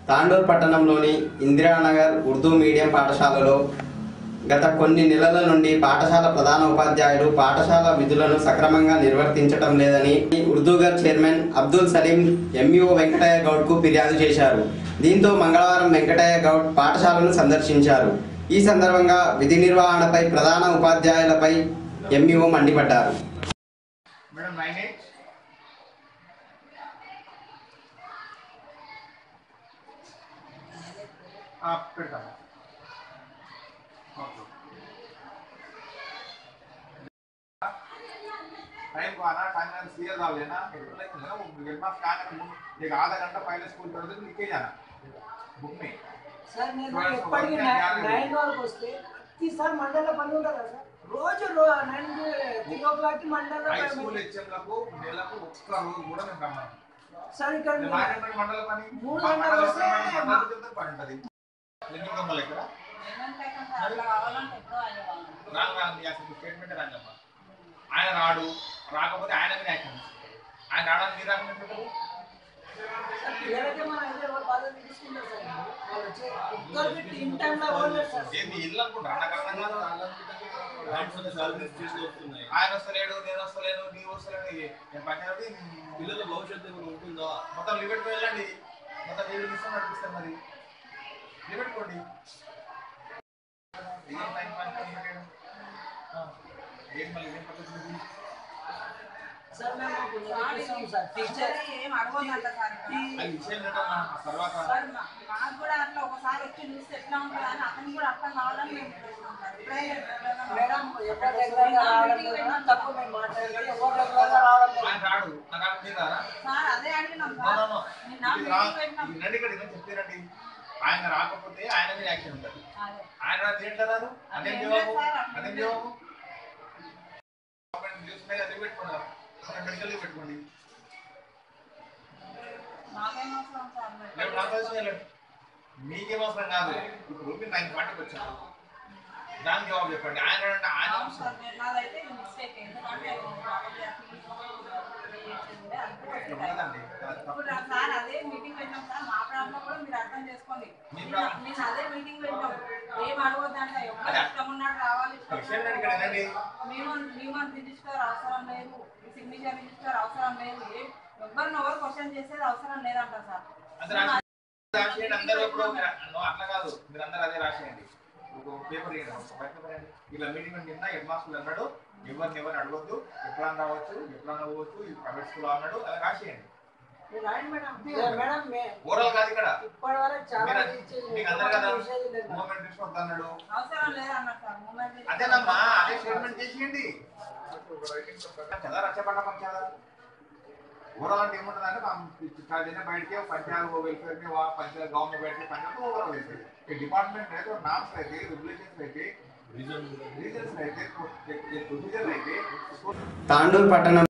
తాండూర్ పట్టణంలోని ఇందిరానగర్ ఉర్దూ మీడియం పాఠశాలలో గత కొన్ని నెలల నుండి పాఠశాల ప్రధాన ఉపాధ్యాయులు పాఠశాల విధులను సక్రమంగా నిర్వర్తించడం లేదని ఉర్దూగర్ చైర్మన్ అబ్దుల్ సలీం ఎంఈఓ వెంకటయ్య గౌడ్కు ఫిర్యాదు చేశారు దీంతో మంగళవారం వెంకటయ్య గౌడ్ పాఠశాలను సందర్శించారు ఈ సందర్భంగా విధి నిర్వహణపై ప్రధాన ఉపాధ్యాయులపై ఎంఈఓ మండిపడ్డారు మేడం నైన్ ఎయిట్ పెడతాను ఓకే टाइम को आना टाइम में सीरियल डाल लेना लेकिन ना वो गेट पास का आने का एक आधा घंटा पहले स्कूल कर दे लिख के जाना बुक में సార్ నేను Right, so ఎప్పటికీ one can carry నైన్ వరకు వస్తే ఈసారి మండల పని ఉంటుందా సార్ రోజు నైన్ త్రీ ఓ క్లాక్ మండల హై స్కూల్ హెచ్ఎంలకు నెలకు ఒక్క రోజు కూడా మేము రమ్మను సార్ ఇక్కడ నేను మాట్లాడిన మండల పని మూడు మా గంటలు మండల వస్తే పని మండల చెప్తే పని ఉంటుంది లింగం కమ్మలు ఇక్కడ రాను రాను మీ అసలు స్టేట్మెంట్ రాజమ్మ ఆయన రాడు రాకపోతే ఆయన మీద యాక్షన్ ఆయన రావడానికి మీరు రాకుండా పిల్లలకే మన అయితే ఎవరు బాధ్యత తీసుకుంటారు సార్ వాళ్ళు వచ్చే ఒక్కరికి ఇన్ టైంలో ఇవ్వలేదు సార్ ఏంది ఇల్లు అనుకుంటారా నాకు అర్థం కాదు వస్తున్నాయి ఆయన వస్తలేడు నేను వస్తలేను నీ వస్తలేను నేను పక్కనది పిల్లల భవిష్యత్తు ఏమైనా ఉంటుందా మొత్తం లిమిట్ వెళ్ళండి మొత్తం లీవ్ తీసుకొని నడిపిస్తాను మరి లిమిట్ కోండి ఏం టైం పని పెట్టాడు? ఆ, ఏం మళ్ళీ ఏం పద్ధతి ఇది? సార్ మేము పిల్లలకి సార్ టీచర్ ఏం అడగొద్దంట సార్ ఇక్కడ. అది విషయం ఏంటో మా తర్వాత సార్ మా- మాకు కూడా అట్లా ఒకసారి వచ్చి చూస్తే ఎట్లా ఉంటుంది అని అతను కూడా అర్థం కావాలని మేము చేస్తున్నాం సార్. ఇప్పుడే ఎప్పుడైనా మేడం ఎవరు రెగ్యులర్గా రావడం లేదా తప్పు మేము మాట్లాడలేదు ఎవరు రెగ్యులర్గా రావడం లేదు ఆయన రాడు నాకు అర్థం మీరు రారా సార్ అదే అడిగినాం నో, సార్ నో, నో. నిన్న ఇది రా- మీటింగ్ పెట్టినాం ఇది రండి ఇక్కడ ఇది చెప్పిరండి ఆయన రాకపోతే ఆయన మీద యాక్షన్ ఉంటుంది అదే. ఆయన రాదు ఏంటి రాదు అదేం అదేం జవాబు లేదు సార్, అదేం అదేం లేదు. జవాబు గవర్నమెంట్ న్యూస్ మీద అది పెట్టుకున్నారు అక్కడ మెడికల్ పెట్టుకోండి మాకేం అవసరం సార్ మరి. రేపు నాకు అవసరం వెళ్ళండి మీకేం అవసరం కాదు ఇప్పుడు మీరు నైన్ పార్టీకి వచ్చారు దానికి జవాబు చెప్పండి ఆయన అంటే ఆయన అవును అవసరం సార్ నేను నాదైతే ఇది మిస్టేక్ ఎందుకంటే కాబట్టి ఆ ఫీజు చేసిందే అనుకోలేదు. ఉండదండి అది తప్పు. ఇప్పుడు రా- సార్ అదే మీటింగ్ పెట్టినాం సార్ మా ప్రాబ్లం కూడా మీరు అర్థం చేసుకోండి మీ నిన్న- ప్రాబ్లం? నిన్న అదే మీటింగ్ పెట్టాం ఏం అడగొద్దంట ఎవరు అదే. ఇష్టం ఉన్నాడు రావాలి ఇష్టం విషయం ఉన్నాడు ఇక్కడ వినండి మేము మేము రిజిస్టర్ అవసరం లేదు సిగ్నేచర్ రిజిస్టర్ అవసరం లేదు ఏ- ఎవరిని ఎవరు క్వశ్చన్ చేసేది అవసరం లేదంట సార్ అందరూ రాసి- రాసేయండి అందరూ ఇప్పుడు నో, అట్లా కాదు మీరు అందరూ అదే రాసేయండి ఒక పేపర్ ఇవ్వండి ఒక పేపర్ ఇవ్వండి. ఇలా మీటింగ్ నిన్న హెడ్ మాస్టర్ అన్నాడు ఎవరిని ఎవరిని అడగొద్దు ఎప్పుడన్నా రావచ్చు ఎప్పుడన్నా పోవచ్చు ఈ ప్రైవేట్ స్కూల్ అన్నాడు అది రాసేయండి మీరు రాయండి మేడం మేడం మే- ఓవరాల్ కాదు ఇక్కడ ఇప్పటి వరకు చాలా మీరు విషయాలు మీకు అందరు కదా విషయాలు లేదు. మూమెంట్ తీసుకుంటా అన్నాడు అవసరం లేదన్నారు సార్ మూమెంట్ అదేనమ్మా అదే స్టేట్మెంట్ చేసేయండి కదా రచ్చబండ పంచాలా ఓవరాల్ అంటే ఏముంటుంది అంటే दिन बैठ के पंचायत वो वेलफेयर में वहाँ पंचायत गांव में बैठ के पंचायत को ओवरऑल रहते हैं डिपार्टमेंट है तो नाम्स रहते रेगुलेशंस रहते रीजन रहते प्रोसीजर रहते తాండూర్ పట్టణం